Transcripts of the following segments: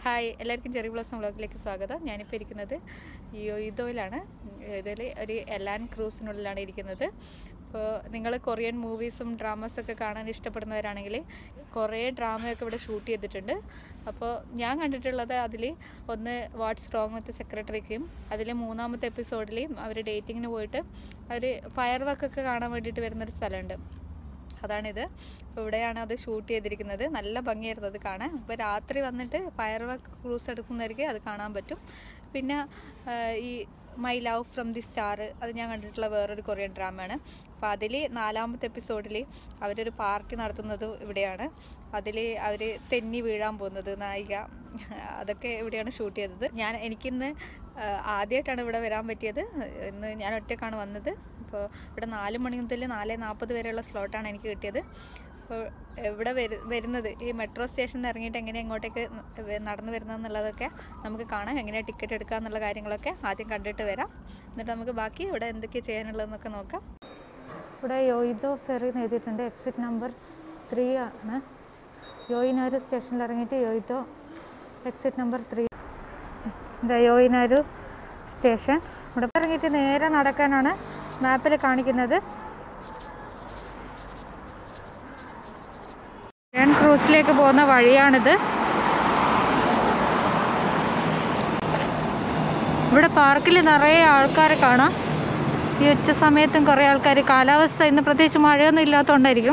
hi എല്ലാവർക്കും ചെറിയ blossom വ്ളോഗിലേക്ക് സ്വാഗതം ഞാനിപ്പോൾ ഇരിക്കുന്നത് യൊയ്തോയിലാണ് ഇതിൽ ഒരു എലാൻ ക്രൂസിനുള്ളിലാണ് ഇരിക്കുന്നത് അപ്പോൾ നിങ്ങൾ കൊറിയൻ മൂവീസും ഡ്രാമസൊക്കെ കാണാൻ ഇഷ്ടപ്പെടുന്നവരാണെങ്കിൽ കുറേ ഡ്രാമയൊക്കെ ഇവിടെ ഷൂട്ട് ചെയ്തിട്ടുണ്ട് അപ്പോൾ ഞാൻ കണ്ടിട്ടുള്ളത് അതിൽ ഒന്ന് വാട്സ് റോങ് വിത്ത് സെക്രട്ടറിക്കും അതിൽ മൂന്നാമത്തെ എപ്പിസോഡിൽ അവർ ഡേറ്റിങ്ങിന് പോയിട്ട് അവർ ഫയർ വർക്കൊക്കെ കാണാൻ വേണ്ടിയിട്ട് വരുന്നൊരു സ്ഥലമുണ്ട് അതാണിത് അപ്പോൾ ഇവിടെയാണ് അത് ഷൂട്ട് ചെയ്തിരിക്കുന്നത് നല്ല ഭംഗിയായിരുന്നു അത് കാണാൻ അപ്പോൾ രാത്രി വന്നിട്ട് ഫയർ വർക്ക് ക്രൂസ് എടുക്കുന്നവർക്ക് അത് കാണാൻ പറ്റും പിന്നെ ആ, ഈ my love from the star അത് ഞാൻ കണ്ടിട്ടുള്ള വേറൊരു കൊറിയൻ ഡ്രാമയാണ് അപ്പോൾ അതിൽ നാലാമത്തെ എപ്പിസോഡിൽ അവരൊരു പാർട്ടി നടത്തുന്നത് ഇവിടെയാണ് അതിൽ അവർ തെന്നി വീഴാൻ പോകുന്നത് നായിക അതൊക്കെ ഇവിടെയാണ് ഷൂട്ട് ചെയ്തത് ഞാൻ എനിക്കിന്ന് ആദ്യമായിട്ടാണ് ഇവിടെ വരാൻ പറ്റിയത് ഇന്ന് ഞാൻ ഒറ്റക്കാണ് വന്നത് അപ്പോൾ ഇവിടെ നാല് മണി മുതൽ നാല് നാൽപ്പത് വരെയുള്ള സ്ലോട്ടാണ് എനിക്ക് കിട്ടിയത് അപ്പോൾ ഇവിടെ വരു വരുന്നത് ഈ മെട്രോ സ്റ്റേഷനിൽ നിന്ന് ഇറങ്ങിയിട്ട് എങ്ങനെ ഇങ്ങോട്ടേക്ക് ന- വ- നടന്നു വരുന്നതെന്നുള്ളതൊക്കെ നമുക്ക് കാണാം എങ്ങനെ ടിക്കറ്റ് എടുക്കുക എന്നുള്ള കാര്യങ്ങളൊക്കെ ആദ്യം കണ്ടിട്ട് വരാം എന്നിട്ട് നമുക്ക് ബാക്കി ഇവിടെ എന്തൊക്കെ ചെയ്യാനുള്ളതെന്നൊക്കെ നോക്കാം ഇവിടെ യോയിദോ ഫെറി എന്ന് എഴുതിയിട്ടുണ്ട് എക്സിറ്റ് നമ്പർ ത്രീ ആണ് യോയിനാരു സ്റ്റേഷനിൽ ഇറങ്ങിയിട്ട് യോയിദോ എക്സിറ്റ് നമ്പർ ത്രീ ഇതാ യോയിനാരു സ്റ്റേഷൻ ഇവിടെ ഇറങ്ങിയിട്ട് നേരെ നടക്കാനാണ് മാപ്പിൽ കാണിക്കുന്നത് ഞാൻ ക്രൂസിലേക്ക് പോകുന്ന വഴിയാണിത് ഇവിടെ പാർക്കിൽ നിറയെ ആൾക്കാരെ കാണാം ഈ ഉച്ച സമയത്തും കുറേ ആൾക്കാർ കാലാവസ്ഥ ഇന്ന് പ്രത്യേകിച്ച് മഴയൊന്നും ഇല്ലാത്തതുകൊണ്ടായിരിക്കും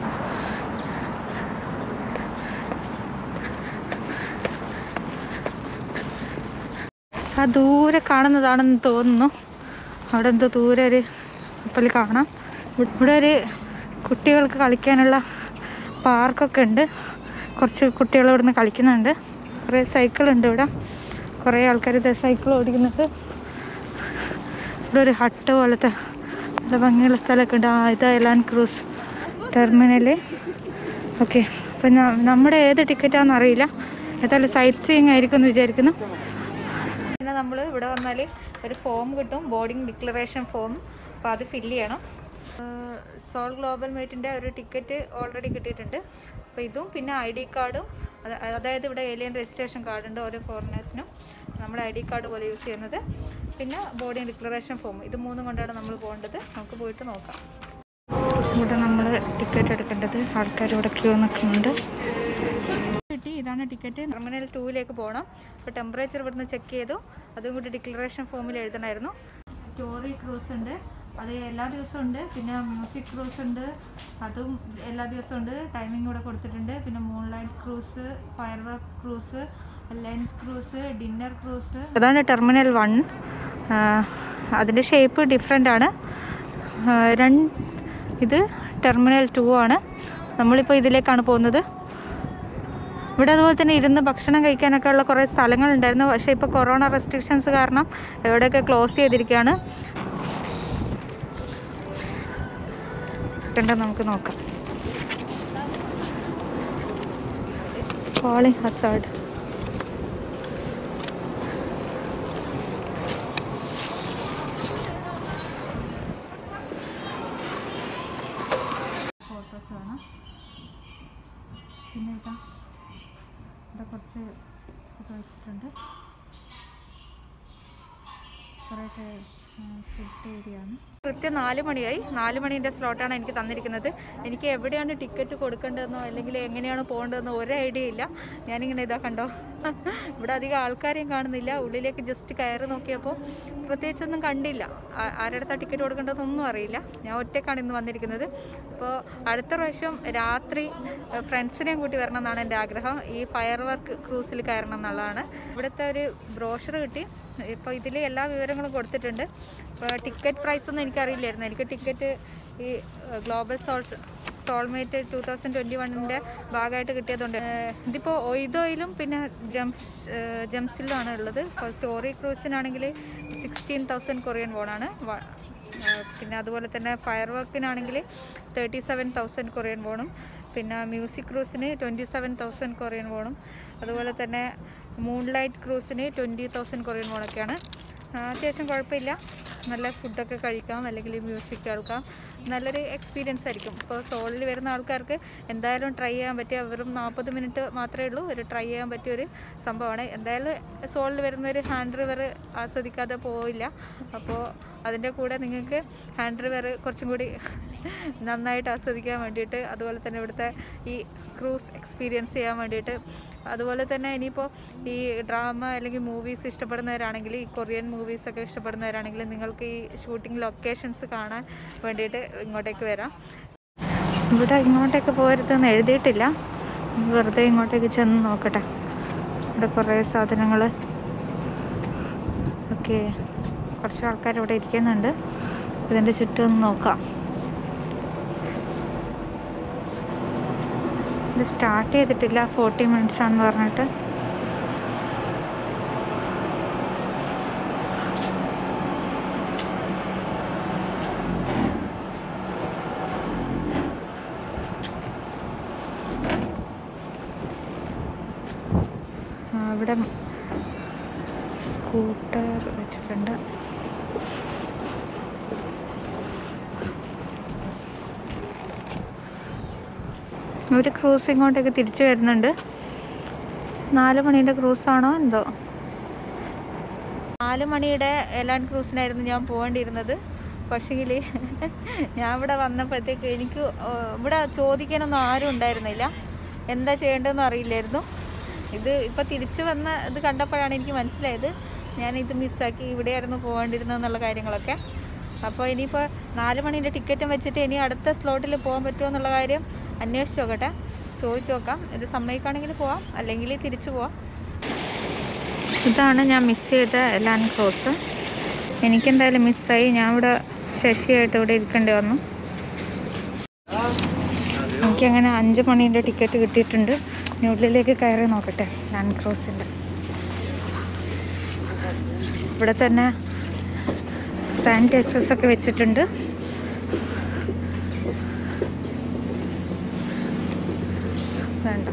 ആ ദൂരെ കാണുന്നതാണെന്ന് തോന്നുന്നു അവിടെ എന്തോ ദൂരെ ഒരു കപ്പൽ കാണാം ഇവി- ഇവിടെ ഒരു കുട്ടികൾക്ക് കളിക്കാനുള്ള പാർക്കൊക്കെ ഉണ്ട് കുറച്ച് കുട്ടികൾ ഇവിടുന്ന് കളിക്കുന്നുണ്ട് കുറേ സൈക്കിൾ ഉണ്ട് ഇവിടെ കുറേ ആൾക്കാർ ഇത് സൈക്കിൾ ഓടിക്കുന്നുണ്ട് ഇവിടെ ഒരു ഹട്ട് പോലത്തെ നല്ല ഭംഗിയുള്ള സ്ഥലമൊക്കെ ഉണ്ട് ആ ഇതാ എലാൻ ക്രൂസ് ടെർമിനൽ ഓക്കെ അപ്പം നമ്മുടെ ഏത് ടിക്കറ്റാണെന്ന് അറിയില്ല ഏതായാലും സൈറ്റ് സീയിങ് ആയിരിക്കും എന്ന് വിചാരിക്കുന്നു പിന്നെ നമ്മൾ ഇവിടെ വന്നാൽ ഒരു ഫോം കിട്ടും ബോർഡിംഗ് ഡിക്ലറേഷൻ ഫോം അപ്പോൾ അത് ഫില്ല് ചെയ്യണം സോൾ ഗ്ലോബൽ മീറ്റിൻ്റെ ഒരു ടിക്കറ്റ് ഓൾറെഡി കിട്ടിയിട്ടുണ്ട് അപ്പോൾ ഇതും പിന്നെ ഐ ഡി കാർഡും അത് അതായത് ഇവിടെ ഏലിയൻ രജിസ്ട്രേഷൻ കാർഡ് ഉണ്ട് ഓരോ ഫോറിനേഴ്സിനും നമ്മുടെ ഐ ഡി കാർഡ് പോലെ യൂസ് ചെയ്യുന്നത് പിന്നെ ബോർഡിംഗ് ഡിക്ലറേഷൻ ഫോം ഇത് മൂന്നും കൊണ്ടാണ് നമ്മൾ പോകേണ്ടത് നമുക്ക് പോയിട്ട് നോക്കാം ഇവിടെ നമ്മൾ ടിക്കറ്റ് എടുക്കേണ്ടത് ആൾക്കാർ ഇവിടെ ക്യൂ നിൽക്കുന്നുണ്ട് കിട്ടി ഇതാണ് ടിക്കറ്റ് ടെർമിനൽ ടൂവിലേക്ക് പോകണം അപ്പോൾ ടെമ്പറേച്ചർ ഇവിടുന്ന് ചെക്ക് ചെയ്തു അതും കൂടി ഡിക്ലറേഷൻ ഫോമിൽ എഴുതണമായിരുന്നു സ്റ്റോറി ക്രൂസ് ഉണ്ട് അത് എല്ലാ ദിവസവും ഉണ്ട് പിന്നെ മ്യൂസിക് ക്രൂസ് ഉണ്ട് അതും എല്ലാ ദിവസവും ഉണ്ട് ടൈമിംഗ് കൂടെ കൊടുത്തിട്ടുണ്ട് പിന്നെ moonlight cruise firework cruise lunch cruise dinner cruise അതാണ് ടെർമിനൽ വൺ അതിൻ്റെ ഷേപ്പ് ഡിഫറെൻ്റ് ആണ് രണ്ട് ഇത് ടെർമിനൽ ടു ആണ് നമ്മളിപ്പോൾ ഇതിലേക്കാണ് പോകുന്നത് ഇവിടെ അതുപോലെ തന്നെ ഇരുന്ന് ഭക്ഷണം കഴിക്കാനൊക്കെ ഉള്ള കുറേ സ്ഥലങ്ങളുണ്ടായിരുന്നു പക്ഷേ ഇപ്പോൾ കൊറോണ റെസ്ട്രിക്ഷൻസ് കാരണം ഇവിടെയൊക്കെ ക്ലോസ് ചെയ്തിരിക്കുകയാണ് കണ്ട നമുക്ക് നോക്കാം ഫാളിംഗ് ഹസാർഡ് ഫോട്ടോസ് വേണം പിന്നെ ഇതാ ഇവിടെ കുറച്ച് ഇതൊക്കെ വെച്ചിട്ടുണ്ട് കുറേ ഫുഡ് ഏരിയ ആണ് കൃത്യം നാല് മണിയായി നാല് മണീൻ്റെ സ്ലോട്ടാണ് എനിക്ക് തന്നിരിക്കുന്നത് എനിക്ക് എവിടെയാണ് ടിക്കറ്റ് കൊടുക്കേണ്ടതെന്നോ അല്ലെങ്കിൽ എങ്ങനെയാണ് പോകേണ്ടതെന്നോ ഒരു ഐഡിയ ഇല്ല ഞാനിങ്ങനെ ഇതാ കണ്ടോ ഇവിടെ അധികം ആൾക്കാരെയും കാണുന്നില്ല ഉള്ളിലേക്ക് ജസ്റ്റ് കയറി നോക്കിയപ്പോൾ പ്രത്യേകിച്ചൊന്നും കണ്ടില്ല ആ- ആരുടെ അടുത്താ ടിക്കറ്റ് കൊടുക്കേണ്ടതെന്നൊന്നും അറിയില്ല ഞാൻ ഒറ്റക്കാണ് ഇന്ന് വന്നിരിക്കുന്നത് അപ്പോൾ അടുത്ത പ്രാവശ്യം രാത്രി ഫ്രണ്ട്സിനെയും കൂട്ടി വരണം എന്നാണ് എൻ്റെ ആഗ്രഹം ഈ ഫയർ വർക്ക് ക്രൂസിൽ കയറണം എന്നുള്ളതാണ് ഇവിടുത്തെ ഒരു ബ്രോഷർ കിട്ടി ഇപ്പോൾ ഇതിൽ എല്ലാ വിവരങ്ങളും കൊടുത്തിട്ടുണ്ട് അപ്പോൾ ടിക്കറ്റ് പ്രൈസ് ഒന്നും എനിക്കറിയില്ലായിരുന്നു എനിക്ക് ടിക്കറ്റ് ഈ global souls soulmate two thousand twenty വണ്ണിൻ്റെ ഭാഗമായിട്ട് കിട്ടിയതുകൊണ്ട് ഏഹ് ഇതിപ്പോൾ ഒയ്തോയിലും പിന്നെ ജംസ് ജംസിലും ആണ് ഉള്ളത് ഇപ്പോൾ സ്റ്റോറി ക്രൂസിനാണെങ്കിൽ സിക്സ്റ്റീൻ തൗസൻഡ് കൊറിയൻ വോണാണ് വ- ഏഹ് പിന്നെ അതുപോലെ തന്നെ ഫയർ വർക്കിനാണെങ്കിൽ തേർട്ടി സെവൻ തൗസൻഡ് കൊറിയൻ വോണും പിന്നെ മ്യൂസിക് ക്രൂസിന് ട്വൻറ്റി സെവൻ തൗസൻഡ് കൊറിയൻ വോണും അതുപോലെ തന്നെ മൂൺ ലൈറ്റ് ക്രൂസിന് ട്വൻറ്റി തൗസൻഡ് കൊറിയൻ വോണൊക്കെയാണ് ആ, അത്യാവശ്യം കുഴപ്പമില്ല നല്ല ഫുഡൊക്കെ കഴിക്കാം അല്ലെങ്കിൽ മ്യൂസിക് കേൾക്കാം നല്ലൊരു എക്സ്പീരിയൻസ് ആയിരിക്കും ഇപ്പോൾ സോളിൽ വരുന്ന ആൾക്കാർക്ക് എന്തായാലും ട്രൈ ചെയ്യാൻ പറ്റിയ വെറും നാൽപ്പത് മിനിറ്റ് മാത്രമേ ഉള്ളൂ ഒരു ട്രൈ ചെയ്യാൻ പറ്റിയ ഒരു സംഭവമാണ് എന്തായാലും സോളിൽ വരുന്ന ഒരു ഹാൻഡ് റിവർ ആസ്വദിക്കാതെ പോവില്ല അപ്പോൾ അതിൻ്റെ കൂടെ നിങ്ങൾക്ക് ഹാൻഡ് റിവർ കുറച്ചും കൂടി നന്നായിട്ട് ആസ്വദിക്കാൻ വേണ്ടിയിട്ട് അതുപോലെ തന്നെ ഇവിടുത്തെ ഈ ക്രൂസ് എക്സ്പീരിയൻസ് ചെയ്യാൻ വേണ്ടിയിട്ട് അതുപോലെ തന്നെ ഇനിയിപ്പോൾ ഈ ഡ്രാമ അല്ലെങ്കിൽ മൂവീസ് ഇഷ്ടപ്പെടുന്നവരാണെങ്കിൽ ഈ കൊറിയൻ മൂവീസൊക്കെ ഇഷ്ടപ്പെടുന്നവരാണെങ്കിൽ നിങ്ങൾക്ക് ഈ ഷൂട്ടിംഗ് ലൊക്കേഷൻസ് കാണാൻ വേണ്ടിയിട്ട് ഇങ്ങോട്ടേക്ക് വരാം ഇവിടെ ഇങ്ങോട്ടേക്ക് പോരുതെന്ന് എഴുതിയിട്ടില്ല വെറുതെ ഇങ്ങോട്ടേക്ക് ചെന്ന് നോക്കട്ടെ ഇവിടെ കുറേ സാധനങ്ങൾ ഓക്കെ കുറച്ച് ആൾക്കാർ ഇവിടെ ഇരിക്കുന്നുണ്ട് ഇതിൻ്റെ ചുറ്റും ഒന്ന് നോക്കാം ഇത് സ്റ്റാർട്ട് ചെയ്തിട്ടില്ല ഫോർട്ടി മിനിറ്റ്സ് ആണെന്ന് പറഞ്ഞിട്ട് ആ, ഇവിടെ സ്കൂട്ടർ വെച്ചിട്ടുണ്ട് ഒരു ക്രൂസ് ഇങ്ങോട്ടേക്ക് തിരിച്ചു വരുന്നുണ്ട് നാല് മണീൻ്റെ ക്രൂസാണോ എന്തോ നാല് മണിയുടെ എലാൻ ക്രൂസിനായിരുന്നു ഞാൻ പോകേണ്ടിയിരുന്നത് പക്ഷേങ്കിൽ ഞാൻ ഇവിടെ വന്നപ്പോഴത്തേക്ക് എനിക്ക് ഏഹ്, ഇവിടെ ചോദിക്കാനൊന്നും ആരും ഉണ്ടായിരുന്നില്ല എന്താ ചെയ്യേണ്ടതെന്ന് അറിയില്ലായിരുന്നു ഇത് ഇപ്പം തിരിച്ചു വന്ന ഇത് കണ്ടപ്പോഴാണ് എനിക്ക് മനസ്സിലായത് ഞാൻ ഇത് മിസ്സാക്കി ഇവിടെയായിരുന്നു പോകേണ്ടിരുന്നത് എന്നുള്ള കാര്യങ്ങളൊക്കെ അപ്പോൾ ഇനിയിപ്പോൾ നാല് മണീൻ്റെ ടിക്കറ്റും വെച്ചിട്ട് ഇനി അടുത്ത സ്ലോട്ടിൽ പോകാൻ പറ്റുമോ എന്നുള്ള കാര്യം അന്വേഷിച്ച് നോക്കട്ടെ ചോദിച്ചു നോക്കാം ഇത് സമ്മതിക്കുകയാണെങ്കിൽ പോവാം അല്ലെങ്കിൽ തിരിച്ചു പോവാം ഇതാണ് ഞാൻ മിസ് ചെയ്ത ലാൻ ക്രോസ് എനിക്കെന്തായാലും മിസ്സായി ഞാൻ ഇവിടെ ശശിയായിട്ട് ഇവിടെ ഇരിക്കേണ്ടി വന്നു എനിക്കങ്ങനെ അഞ്ച് മണീൻ്റെ ടിക്കറ്റ് കിട്ടിയിട്ടുണ്ട് ഇനി ഉള്ളിലേക്ക് കയറി നോക്കട്ടെ ലാൻ ക്രോസിൻ്റെ ഇവിടെ തന്നെ സാനിറ്റൈസേഴ്സ് ഒക്കെ വെച്ചിട്ടുണ്ട് വേണ്ട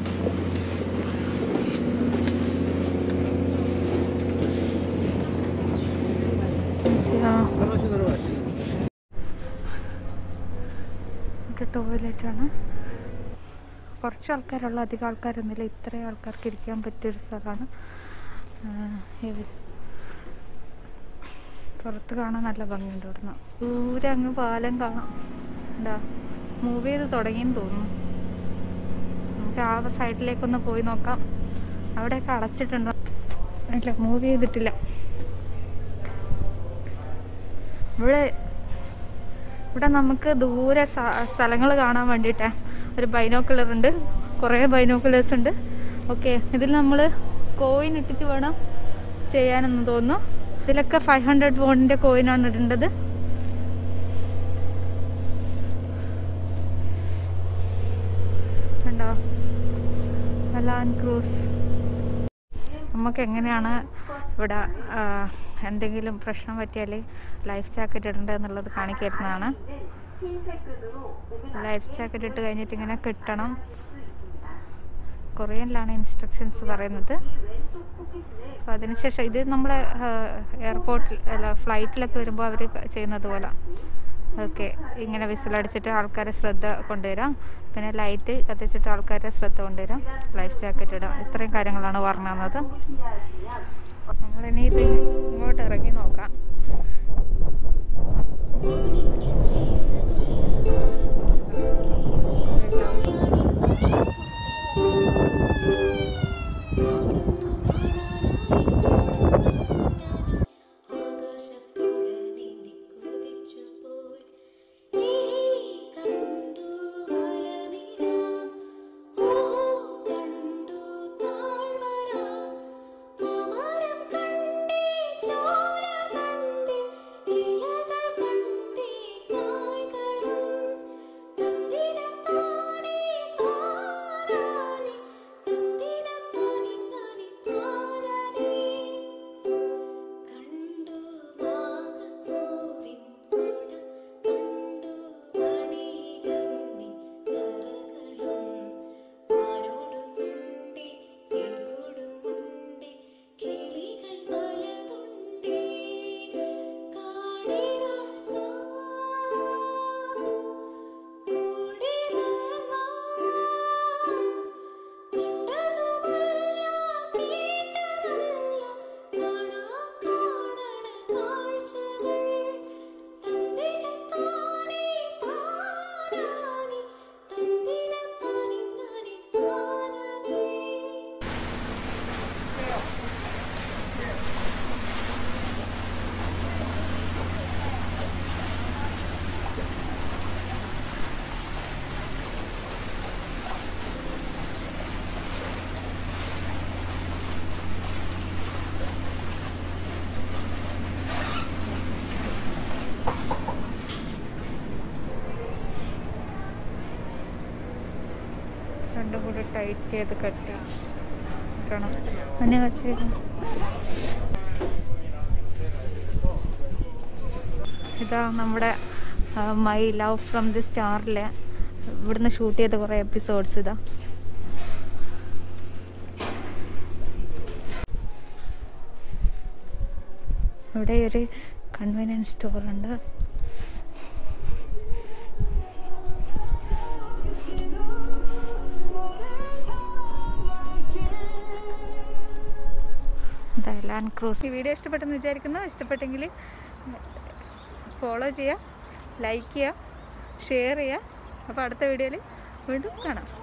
ഇത് ടോയ്ലറ്റാണ് കുറച്ച് ആൾക്കാരുള്ള അധികം ആൾക്കാരൊന്നുമില്ല ഇത്രയും ആൾക്കാർക്ക് ഇരിക്കാൻ പറ്റിയൊരു സ്ഥലമാണ് പുറത്ത് കാണാൻ നല്ല ഭംഗിയുണ്ട് ഇവിടുന്ന് ദൂരെ അങ്ങ് പാലം കാണാം എന്താ മൂവ് ചെയ്ത് തുടങ്ങിയെന്ന് തോന്നുന്നു നമുക്ക് ആ സൈഡിലേക്കൊന്ന് പോയി നോക്കാം അവിടെയൊക്കെ അടച്ചിട്ടുണ്ടോ ഇല്ല മൂവ് ചെയ്തിട്ടില്ല ഇവിടെ ഇവിടെ നമുക്ക് ദൂരെ സ്ഥലങ്ങൾ കാണാൻ വേണ്ടിയിട്ട് ഒരു ബൈനോക്കുലർ ഉണ്ട് കുറേ ബൈനോക്കുലേഴ്സ് ഉണ്ട് ഓക്കെ ഇതിൽ നമ്മൾ കോയിൻ ഇട്ടിട്ട് വേണം ചെയ്യാനെന്ന് തോന്നുന്നു ഇതിലൊക്കെ ഫൈവ് ഹൺഡ്രഡ് വോണിൻ്റെ കോയിനാണ് ഇടേണ്ടത് കണ്ടോ അലാൻ ക്രൂസ് നമുക്ക് എങ്ങനെയാണ് ഇവിടെ ആ, എന്തെങ്കിലും പ്രശ്നം പറ്റിയാൽ ലൈഫ് ജാക്കറ്റ് ഇടേണ്ടതെന്നുള്ളത് കാണിക്കരുന്നതാണ് ലൈഫ് ജാക്കറ്റ് ഇട്ട് കഴിഞ്ഞിട്ട് ഇങ്ങനെ കിട്ടണം കൊറിയനിലാണ് ഇൻസ്ട്രക്ഷൻസ് പറയുന്നത് അപ്പോൾ അതിനുശേഷം ഇത് നമ്മൾ എയർപോർട്ടിൽ അല്ല ഫ്ലൈറ്റിലൊക്കെ വരുമ്പോൾ അവർ ചെയ്യുന്നത് പോലെ ഓക്കെ ഇങ്ങനെ വിസിലടിച്ചിട്ട് ആൾക്കാരെ ശ്രദ്ധ കൊണ്ടുവരാം പിന്നെ ലൈറ്റ് കത്തിച്ചിട്ട് ആൾക്കാരെ ശ്രദ്ധ കൊണ്ടുവരാം ലൈഫ് ജാക്കറ്റ് ഇടാം ഇത്രയും കാര്യങ്ങളാണ് പറഞ്ഞു തന്നത് ഞങ്ങളിനി ഇത് ഇങ്ങോട്ട് ഇറങ്ങി നോക്കാം ഇലകൾ കണ്ടേ കായ്കളും ടൈറ്റ് ചെയ്ത് കെട്ടി വെക്കണം അങ്ങനെ വെച്ചേക്കണം ഇതാ നമ്മുടെ മൈ ലവ് ഫ്രം ദി സ്റ്റാറിലെ ഇവിടുന്ന് ഷൂട്ട് ചെയ്ത കുറേ എപ്പിസോഡ്സ് ഇതാ ഇവിടെ ഒരു കൺവീനിയൻസ് സ്റ്റോർ ഉണ്ട് ലാൻഡ് ക്രൂസ് ഈ വീഡിയോ ഇഷ്ടപ്പെട്ടെന്ന് വിചാരിക്കുന്നു ഇഷ്ടപ്പെട്ടെങ്കിൽ ഫോളോ ചെയ്യുക ലൈക്ക് ചെയ്യുക ഷെയർ ചെയ്യുക അപ്പോൾ അടുത്ത വീഡിയോയിൽ വീണ്ടും കാണാം